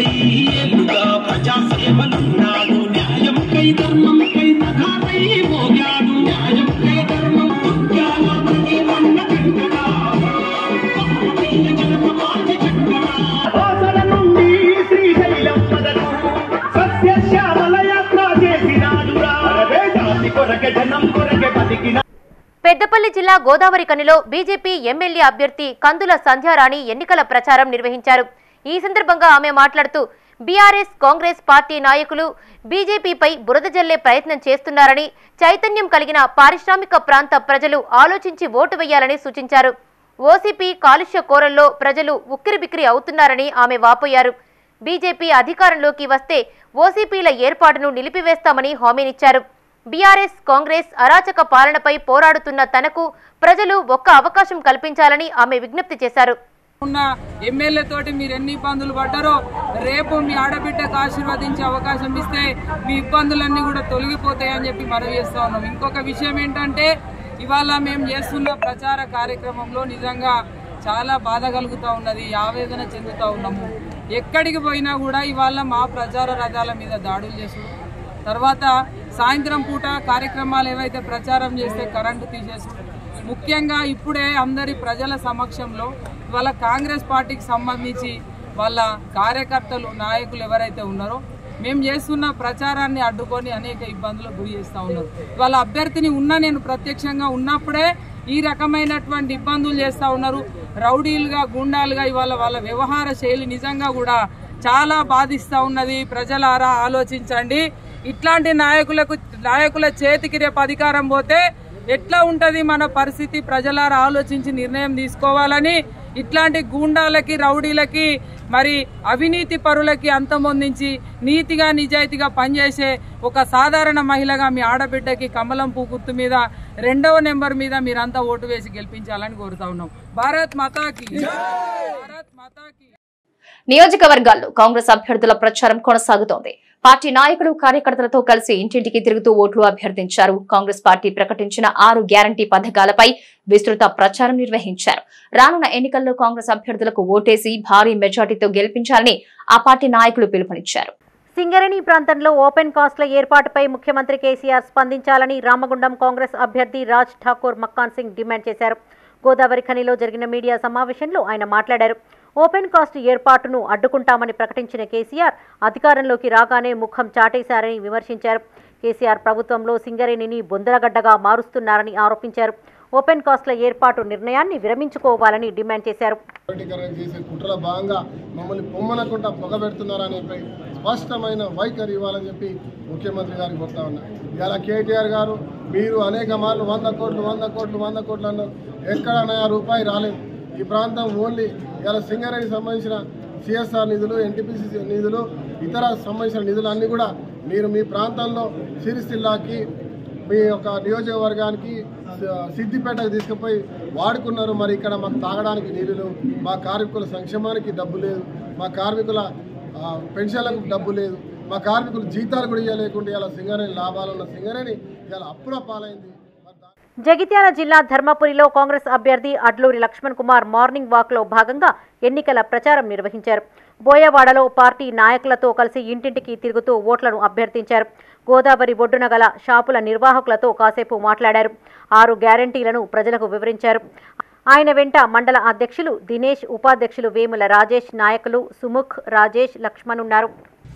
పెద్దపల్లి జిల్లా గోదావరి కనిలో బీజేపీ ఎమ్మెల్యే అభ్యర్థి కందుల సంధ్యారాణి ఎన్నికల ప్రచారం నిర్వహించారు ఈ సందర్భంగా ఆమె మాట్లాడుతూ బీఆర్ఎస్ కాంగ్రెస్ పార్టీ నాయకులు బీజేపీపై బురద జల్లే ప్రయత్నం చేస్తున్నారని చైతన్యం కలిగిన పారిశ్రామిక ప్రాంత ప్రజలు ఆలోచించి ఓటు వేయాలని సూచించారు ఓసీపీ కాలుష్య కోరల్లో ప్రజలు ఉక్కిరిబిక్కిరి అవుతున్నారని ఆమె వాపోయారు బీజేపీ అధికారంలోకి వస్తే ఓసీపీల ఏర్పాటును నిలిపివేస్తామని హామీనిచ్చారు బీఆర్ఎస్ కాంగ్రెస్ అరాచక పాలనపై పోరాడుతున్న తనకు ప్రజలు ఒక్క అవకాశం కల్పించాలని ఆమె విజ్ఞప్తి చేశారు ఉన్న ఎమ్మెల్యే తోటి మీరు ఎన్ని ఇబ్బందులు పడ్డారో రేపు మీ ఆడబిడ్డకు ఆశీర్వదించే అవకాశం ఇస్తే మీ ఇబ్బందులన్నీ కూడా తొలగిపోతాయని చెప్పి మనవి చేస్తా ఉన్నాం ఇంకొక విషయం ఏంటంటే ఇవాళ మేము చేస్తున్న ప్రచార కార్యక్రమంలో నిజంగా చాలా బాధ కలుగుతూ ఉన్నది ఆవేదన చెందుతూ ఉన్నాము ఎక్కడికి పోయినా కూడా ఇవాళ మా ప్రచార రథాల మీద దాడులు చేసుడు తర్వాత సాయంత్రం పూట కార్యక్రమాలు ఏవైతే ప్రచారం చేస్తే కరెంటు తీసేసుడు ముఖ్యంగా ఇప్పుడే అందరి ప్రజల సమక్షంలో ఇవాళ కాంగ్రెస్ పార్టీకి సంబంధించి వాళ్ళ కార్యకర్తలు నాయకులు ఎవరైతే ఉన్నారో మేము చేస్తున్న ప్రచారాన్ని అడ్డుకొని అనేక ఇబ్బందులకు గురి చేస్తూ ఉన్నారు వాళ్ళ అభ్యర్థిని ఉన్న నేను ప్రత్యక్షంగా ఉన్నప్పుడే ఈ రకమైనటువంటి ఇబ్బందులు చేస్తూ ఉన్నారు రౌడీలుగా గుండాలుగా ఇవాళ వాళ్ళ వ్యవహార శైలి నిజంగా కూడా చాలా బాధిస్తూ ఉన్నది ప్రజలారా ఆలోచించండి ఇట్లాంటి నాయకులకు నాయకుల చేతికి రేపు అధికారం పోతే ఎట్లా ఉంటది మన పరిస్థితి ప్రజలారా ఆలోచించి నిర్ణయం తీసుకోవాలని ఇట్లాంటి గూండాలకి రౌడీలకి మరి అవినీతి పరులకి అంతమొందించి నీతిగా నిజాయితీగా పనిచేసే ఒక సాధారణ మహిళగా మీ ఆడబిడ్డకి కమలం పూ గుర్తు మీద రెండవ నెంబర్ మీద మీరంతా ఓటు వేసి గెలిపించాలని కోరుతా ఉన్నాం భారత్ మాతాకి భారత్ మాతాకి నియోజకవర్గాల్లో కాంగ్రెస్ అభ్యర్థుల ప్రచారం కొనసాగుతోంది పార్టీ నాయకులు కార్యకర్తలతో కలిసి ఇంటింటికి తిరుగుతూ ఓట్లు అభ్యర్థించారు కాంగ్రెస్ పార్టీ ప్రకటించిన ఆరు గ్యారంటీ పథకాలపై విస్తృత ప్రచారం నిర్వహించారు రానున్న ఎన్నికల్లో కాంగ్రెస్ అభ్యర్థులకు ఓటేసి భారీ మెజార్టీతో గెలిపించాలని ఆ పార్టీ నాయకులు పిలుపునిచ్చారు సింగరేణి ప్రాంతంలో ఓపెన్ కాస్ట్ల ఏర్పాటుపై ముఖ్యమంత్రి కేసీఆర్ స్పందించాలని రామగుండం కాంగ్రెస్ అభ్యర్థి రాజ్ ఠాకూర్ మక్కాన్ సింగ్ డిమాండ్ చేశారు గోదావరి ఖనిలో జరిగిన మీడియా సమావేశంలో ఆయన మాట్లాడారు ఓపెన్ కాస్ట్ ఏర్పాటును అడ్డుకుంటామని ప్రకటించిన కేసీఆర్ అధికారంలోకి రాగానే ముఖం చాటేశారని విమర్శించారు కేసీఆర్ ప్రభుత్వంలో సింగరేణిని బొందరగడ్డగా మారుస్తున్నారని ఆరోపించారు ఓపెన్ కాస్ట్ల ఏర్పాటు నిర్ణయాన్ని విరమించుకోవాలని డిమాండ్ చేశారు ప్రైవేటీకరణ చేసే కుట్రల భాగంగా మమ్మల్ని పొమ్మనకుండా పొగబెడుతున్నారనే స్పష్టమైన వైఖరి ఇవ్వాలని చెప్పి ముఖ్యమంత్రి గారికి చెప్తా ఉన్నా ఇలా కేటీఆర్ గారు మీరు అనేక మార్లు వంద కోట్లు వంద కోట్లు వంద కోట్లు అన్నారు ఎక్కడ నయా రూపాయి రాలేదు ఈ ప్రాంతం ఓన్లీ ఇలా సింగరేణికి సంబంధించిన సిఎస్ఆర్ నిధులు ఎన్టీపీసీ నిధులు ఇతర సంబంధించిన నిధులు అన్నీ కూడా మీరు మీ ప్రాంతంలో సిరిసిల్లాకి మీ యొక్క నియోజకవర్గానికి స- సిద్దిపేటకు తీసుకుపోయి వాడుకున్నారు మరి ఇక్కడ మాకు తాగడానికి నీళ్ళు లేవు మా కార్మికుల సంక్షేమానికి డబ్బు లేదు మా కార్మికుల ఆ, పెన్షన్లకు డబ్బు లేదు మా కార్మికులు జీతాలు కూడా ఇవ్వలేకుండా ఇలా సింగరేణి లాభాలు ఉన్న సింగరేణి ఇలా అప్పుల పాలైంది జగిత్యాల జిల్లా ధర్మపురిలో కాంగ్రెస్ అభ్యర్థి అడ్లూరి లక్ష్మణ్ కుమార్ మార్నింగ్ వాక్లో భాగంగా ఎన్నికల ప్రచారం నిర్వహించారు బోయవాడలో పార్టీ నాయకులతో కలిసి ఇంటింటికి తిరుగుతూ ఓట్లను అభ్యర్థించారు గోదావరి ఒడ్డున గల షాపుల నిర్వాహకులతో కాసేపు మాట్లాడారు ఆరు గ్యారంటీలను ప్రజలకు వివరించారు ఆయన వెంట మండల అధ్యక్షులు దినేష్ ఉపాధ్యక్షులు వేముల రాజేష్ నాయకులు సుముఖ్ రాజేష్ లక్ష్మణ్ ఉన్నారు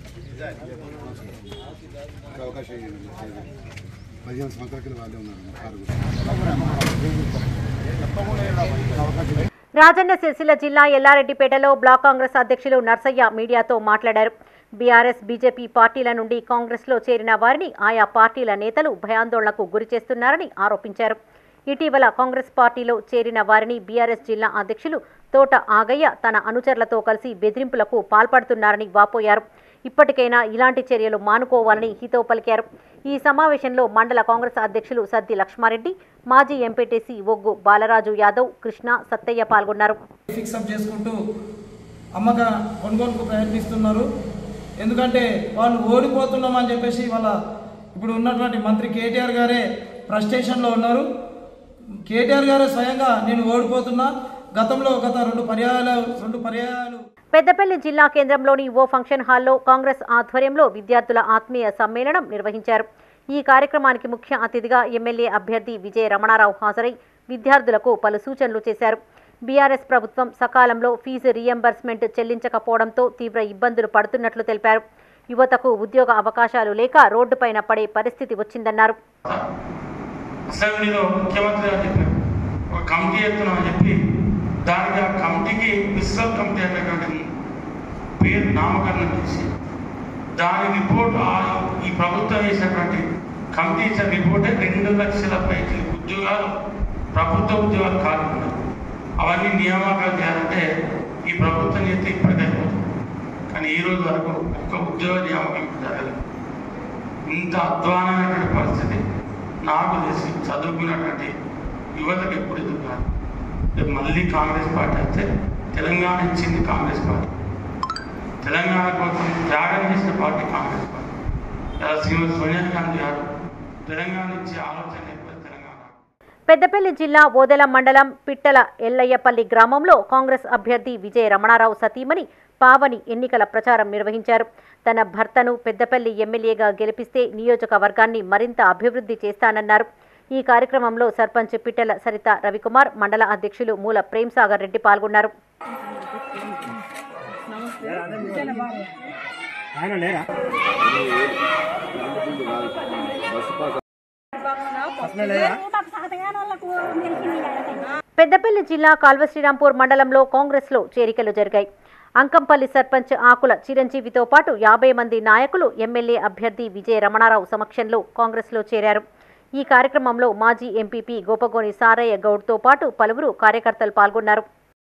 పదిహేను సంవత్సరాల కింద వాళ్ళే ఉన్నారు రాజన్న సిరిసిల్ల జిల్లా ఎల్లారెడ్డిపేటలో బ్లాక్ కాంగ్రెస్ అధ్యక్షులు నర్సయ్య మీడియాతో మాట్లాడారు బీఆర్ఎస్ బీజేపీ పార్టీల నుండి కాంగ్రెస్లో చేరిన వారిని ఆయా పార్టీల నేతలు భయాందోళనకు గురి చేస్తున్నారని ఆరోపించారు ఇటీవల కాంగ్రెస్ పార్టీలో చేరిన వారిని బీఆర్ఎస్ జిల్లా అధ్యక్షులు తోట ఆగయ్య తన అనుచరులతో కలిసి బెదిరింపులకు పాల్పడుతున్నారని వాపోయారు ఇప్పటికైనా ఇలాంటి చర్యలు మానుకోవాలని హితో పలికారు ఈ సమావేశంలో మండల కాంగ్రెస్ అధ్యక్షులు సద్ది లక్ష్మారెడ్డి మాజీ ఎంపీటీసీ ఒగ్గు బాలరాజు యాదవ్ కృష్ణ సత్తయ్య పాల్గొన్నారు ఫిక్సప్ చేసుకుంటూ అమ్మక కొనుగోలుకు ప్రయత్నిస్తున్నారు ఎందుకంటే వాళ్ళు ఓడిపోతున్నామని చెప్పేసి వాళ్ళ ఇప్పుడు ఉన్నటువంటి మంత్రి కేటీఆర్ గారే ఫ్రస్ట్రేషన్లో ఉన్నారు కేటీఆర్ గారే స్వయంగా నేను ఓడిపోతున్నా గతంలో గత రెండు పర్యాయాలు రెండు పర్యాయాలు పెద్దపల్లి జిల్లా కేంద్రంలోని ఓ ఫంక్షన్ హాల్లో కాంగ్రెస్ ఆధ్వర్యంలో విద్యార్థుల ఆత్మీయ సమ్మేళనం నిర్వహించారు ఈ కార్యక్రమానికి ముఖ్య అతిథిగా ఎమ్మెల్యే అభ్యర్థి విజయ రమణారావు హాజరై విద్యార్థులకు పలు సూచనలు చేశారు బీఆర్ఎస్ ప్రభుత్వం సకాలంలో ఫీజు రీఎంబర్స్మెంట్ చెల్లించకపోవడంతో తీవ్ర ఇబ్బందులు పడుతున్నట్లు తెలిపారు యువతకు ఉద్యోగ అవకాశాలు లేక రోడ్డుపైన పడే పరిస్థితి వచ్చిందన్నారు అసెంబ్లీలో ముఖ్యమంత్రి గారు చెప్పారు ఒక కమిటీ ఎత్తున్నామని చెప్పి దానికి ఆ కమిటీకి విశ్వల్ కమిటీ అనేటువంటి పేరు నామకరణం చేసి దాని రిపోర్ట్ ఆ- ఈ ప్రభుత్వం వేసినటువంటి కమిటీ ఇచ్చిన రిపోర్టే రెండు లక్షల పైకి ఉద్యోగాలు ప్రభుత్వ ఉద్యోగాలు ఖాళీ ఉన్నాయి అవన్నీ నియామకాలు చేయాలంటే ఈ ప్రభుత్వం చేస్తే ఇప్పటికే అయిపోతుంది కానీ ఈ రోజు వరకు ఒక్క ఉద్యోగ నియామకం జరగలేదు ఇంత అధ్వానమైనటువంటి పరిస్థితి నాకు తెలిసి చదువుకున్నటువంటి యువతకు ఎప్పుడు ఎదురు కాదు రేపు మళ్ళీ కాంగ్రెస్ పార్టీ వస్తే తెలంగాణ ఇచ్చింది కాంగ్రెస్ పార్టీ తెలంగాణ కోసం త్యాగం చేసిన పార్టీ కాంగ్రెస్ పార్టీ ఇలా శ్రీమతి సోనియా గాంధీ గారు తెలంగాణ ఇచ్చే ఆలోచన లేకపోతే తెలంగాణ పెద్దపల్లి జిల్లా ఓదెల మండలం పిట్టల ఎల్లయ్యపల్లి గ్రామంలో కాంగ్రెస్ అభ్యర్థి విజయ రమణారావు సతీమణి పావని ఎన్నికల ప్రచారం నిర్వహించారు తన భర్తను పెద్దపల్లి ఎమ్మెల్యేగా గెలిపిస్తే నియోజకవర్గాన్ని మరింత అభివృద్ధి చేస్తానన్నారు ఈ కార్యక్రమంలో సర్పంచ్ పిట్టల సరిత రవికుమార్ మండల అధ్యక్షులు మూల ప్రేమ్సాగర్ రెడ్డి పాల్గొన్నారు పెద్దపల్లి జిల్లా కాల్వ శ్రీరాంపూర్ మండలంలో కాంగ్రెస్లో చేరికలు జరిగాయి అంకంపల్లి సర్పంచ్ ఆకుల చిరంజీవితో పాటు యాభై మంది నాయకులు ఎమ్మెల్యే అభ్యర్థి విజయ రమణారావు సమక్షంలో కాంగ్రెస్లో చేరారు ఈ కార్యక్రమంలో మాజీ ఎంపీపీ గోపగోని సారయ్య గౌడ్తో పాటు పలువురు కార్యకర్తలు పాల్గొన్నారు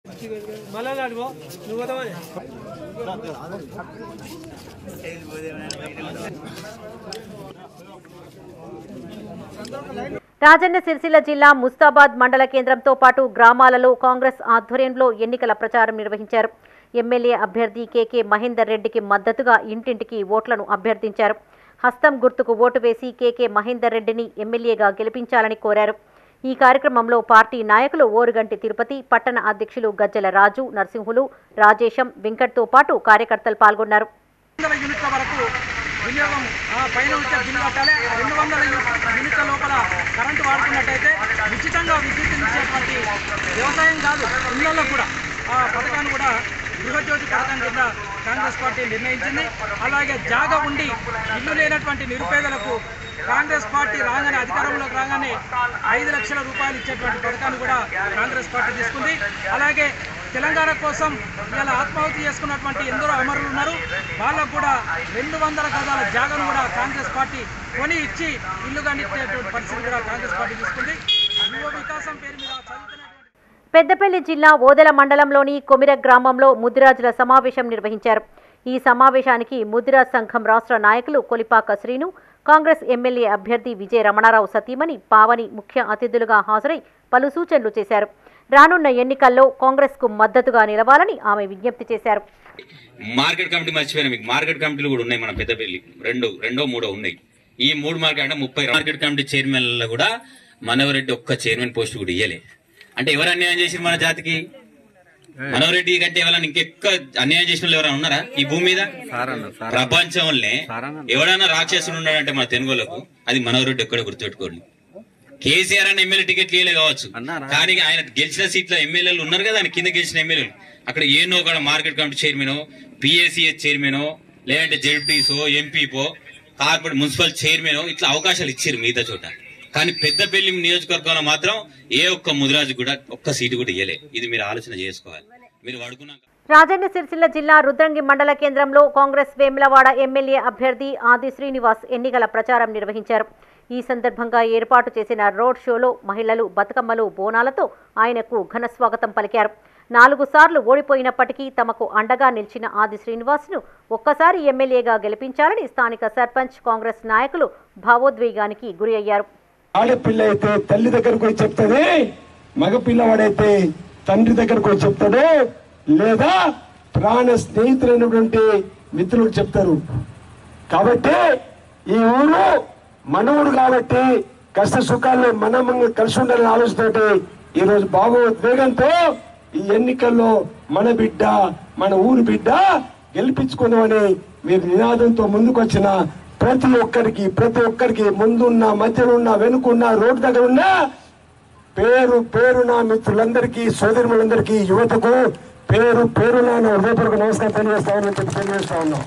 రాజన్న సిరిసిల్ల జిల్లా ముస్తాబాద్ మండల కేంద్రంతో పాటు గ్రామాలలో కాంగ్రెస్ ఆధ్వర్యంలో ఎన్నికల ప్రచారం నిర్వహించారు ఎమ్మెల్యే అభ్యర్థి కేకే మహేందర్ రెడ్డికి మద్దతుగా ఇంటింటికి ఓట్లను అభ్యర్థించారు హస్తం గుర్తుకు ఓటు వేసి కేకే మహేందర్ రెడ్డిని ఎమ్మెల్యేగా గెలిపించాలని కోరారు ఈ కార్యక్రమంలో పార్టీ నాయకులు ఓరుగంటి తిరుపతి పట్టణ అధ్యక్షులు గజ్జల రాజు నరసింహులు రాజేశం వెంకట్తో పాటు కార్యకర్తలు పాల్గొన్నారు వందల యూనిట్ల వరకు వినియోగం ఆ, పైన వచ్చే బిల్లు కట్టాలి ఆ రెండు వందల యూ- యూనిట్ల లోపల కరెంటు వాడుకున్నట్టయితే ఉచితంగా విద్యుత్ ఇచ్చేటువంటి వ్యవసాయం కాదు ఇళ్లలో కూడా ఆ పథకాన్ని కూడా గృహజ్యోతి పథకం కింద కాంగ్రెస్ పార్టీ నిర్ణయించింది అలాగే జాగా ఉండి ఇల్లు లేనటువంటి నిరుపేదలకు కాంగ్రెస్ పార్టీ రాగానే అధికారంలోకి రాగానే ఐదు లక్షల రూపాయలు ఇచ్చేటువంటి పథకాన్ని కూడా కాంగ్రెస్ పార్టీ తీసుకుంది అలాగే తెలంగాణ కోసం ఇలా ఆత్మాహుతి చేసుకున్నటువంటి ఎందరో అమరులు ఉన్నారు వాళ్ళకు కూడా రెండు వందల గజాల జాగాను కూడా కాంగ్రెస్ పార్టీ కొని ఇచ్చి ఇల్లు ఇచ్చేటువంటి పరిస్థితి కూడా కాంగ్రెస్ పార్టీ తీసుకుంది యువ వికాసం పేరు మీద చదువుతున్న పెద్దపల్లి జిల్లా ఓదెల మండలంలోని కొమిర గ్రామంలో ముదిరాజుల సమావేశం నిర్వహించారు ఈ సమావేశానికి ముదిరాజ్ సంఘం రాష్ట్ర నాయకులు కొలిపాక శ్రీను కాంగ్రెస్ ఎమ్మెల్యే అభ్యర్థి విజయ రమణారావు సతీమణి పావని ముఖ్య అతిథులుగా హాజరై పలు సూచనలు చేశారు రానున్న ఎన్నికల్లో కాంగ్రెస్ కు మద్దతుగా నిలవాలని ఆమె విజ్ఞప్తి చేశారు మార్కెట్ కమిటీ మర్చిపోయినా మీకు మార్కెట్ కమిటీలు కూడా ఉన్నాయి మన పెద్దపల్లి రెండు రెండో మూడో ఉన్నాయి ఈ మూడు మార్కెట్ అంటే ముప్పై మార్కెట్ కమిటీ చైర్మన్లలో కూడా మనవరెడ్డి ఒక్క చైర్మన్ పోస్ట్ కూడా ఇయ్యలే అంటే ఎవరు అన్యాయం చేసిన మన జాతికి మనవరెడ్డి కంటే ఎవరైనా ఇంకెక్క అన్యాయం చేసిన వాళ్ళు ఎవరైనా ఉన్నారా ఈ భూమి మీద ప్రపంచంలోనే ఎవడైనా రాక్షసుడు ఉన్నాడంటే మన తెలుగులకు అది మనవరెడ్డి ఒక్కడే గుర్తుపెట్టుకోండి కేసీఆర్ అనే ఎమ్మెల్యే టికెట్ లేలే కావచ్చు కానీ ఆయన గెలిచిన సీట్ల ఎమ్మెల్యేలు ఉన్నారు కదా ఆయన కింద గెలిచిన ఎమ్మెల్యేలు అక్కడ ఏనో కూడా market committee chairman PACS chairman లేదంటే జెడ్పీసో ఎంపీపో కార్పొరేట్ మున్సిపల్ చైర్మన్ ఇట్లా అవకాశాలు ఇచ్చారు మిగతా చోట కానీ పెద్దపల్లి నియోజకవర్గంలో మాత్రం ఏ ఒక్క ముదిరాజు కూడా ఒక్క సీటు కూడా ఇయ్యలే ఇది మీరు ఆలోచన చేసుకోవాలి మీరు వాడుకున్నాక రాజన్న సిరిసిల్ల జిల్లా రుద్రంగి మండల కేంద్రంలో కాంగ్రెస్ వేములవాడ ఎమ్మెల్యే అభ్యర్థి ఆది శ్రీనివాస్ ఎన్నికల ప్రచారం నిర్వహించారు ఈ సందర్భంగా ఏర్పాటు చేసిన రోడ్ షోలో మహిళలు బతుకమ్మలు బోనాలతో ఆయనకు ఘన స్వాగతం పలికారు నాలుగు సార్లు ఓడిపోయినప్పటికీ తమకు అండగా నిలిచిన ఆది శ్రీనివాస్ను ఒక్కసారి ఎమ్మెల్యేగా గెలిపించాలని స్థానిక సర్పంచ్ కాంగ్రెస్ నాయకులు భావోద్వేగానికి గురి అయ్యారు ఆడపిల్ల అయితే తల్లి దగ్గరకు పోయి చెప్తుంది మగ పిల్లవాడైతే తండ్రి దగ్గరకు పోయి చెప్తాడు లేదా ప్రాణ స్నేహితులైనటువంటి మిత్రులు చెప్తారు కాబట్టి ఈ ఊరు మనవుడు కాబట్టి కష్ట సుఖాల్లో మనం కలిసి ఉండాలని ఆలోచనతో ఈ రోజు బాబు ఉద్వేగంతో ఈ ఎన్నికల్లో మన బిడ్డ మన ఊరు బిడ్డ గెలిపించుకుందామని మీరు నినాదంతో ముందుకొచ్చిన ప్రతి ఒక్కరికి ప్రతి ఒక్కరికి ముందున్న మధ్యనున్న వెనుకున్న రోడ్డు దగ్గర ఉన్న పేరు పేరున మిత్రులందరికీ సోదరులందరికీ యువతకు పేరు పేరున నా హృదయపూర్వక నమస్కారం తెలియజేస్తామని చెప్పి తెలియజేస్తా ఉన్నాం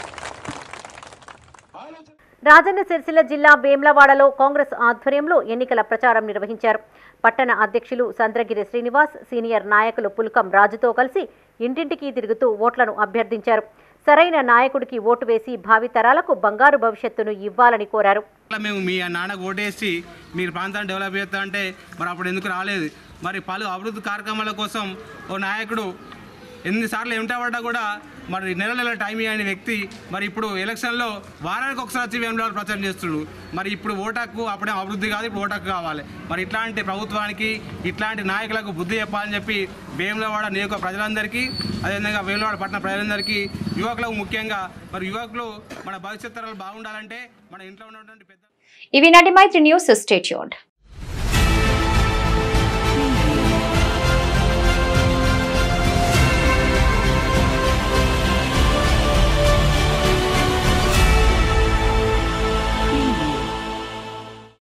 రాజన్న సిరిసిల్ల జిల్లా వేమ్లవాడలో కాంగ్రెస్ ఆధ్వర్యంలో ఎన్నికల ప్రచారం నిర్వహించారు పట్టణ అధ్యక్షులు సంద్రగిరి శ్రీనివాస్ సీనియర్ నాయకులు పుల్కం రాజుతో కలిసి ఇంటింటికి తిరుగుతూ ఓట్లను అభ్యర్థించారు సరైన నాయకుడికి ఓటు వేసి భావితరాలకు బంగారు భవిష్యత్తును ఇవ్వాలని కోరారు అట్లా మేము మీ నాన్నకు ఓటేసి మీరు ప్రాంతాన్ని డెవలప్ చేస్తా అంటే మరి అప్పుడు ఎందుకు రాలేదు మరి పలు అభివృద్ధి కార్యక్రమాల కోసం ఓ నాయకుడు ఎన్నిసార్లు ఏమిటా కూడా మరి నెల నెల టైం ఇవ్వని వ్యక్తి మరి ఇప్పుడు ఎలక్షన్లో వారానికి ఒకసారి వచ్చి వేములవాడ ప్రచారం చేస్తున్నాడు మరి ఇప్పుడు ఓటాకు అప్పుడే అభివృద్ధి కాదు ఇప్పుడు ఓటాకు కావాలి మరి ఇట్లాంటి ప్రభుత్వానికి ఇట్లాంటి నాయకులకు బుద్ధి చెప్పాలని చెప్పి వేములవాడ నియోజక ప్రజలందరికీ అదేవిధంగా వేములవాడ పట్టణ ప్రజలందరికీ యువకులకు ముఖ్యంగా మరి యువకులు మన భవిష్యత్ తరాలు బాగుండాలంటే మన ఇంట్లో ఉన్నటువంటి పెద్ద ఇవి నాటి మైత్రి న్యూస్ స్టేట్యూన్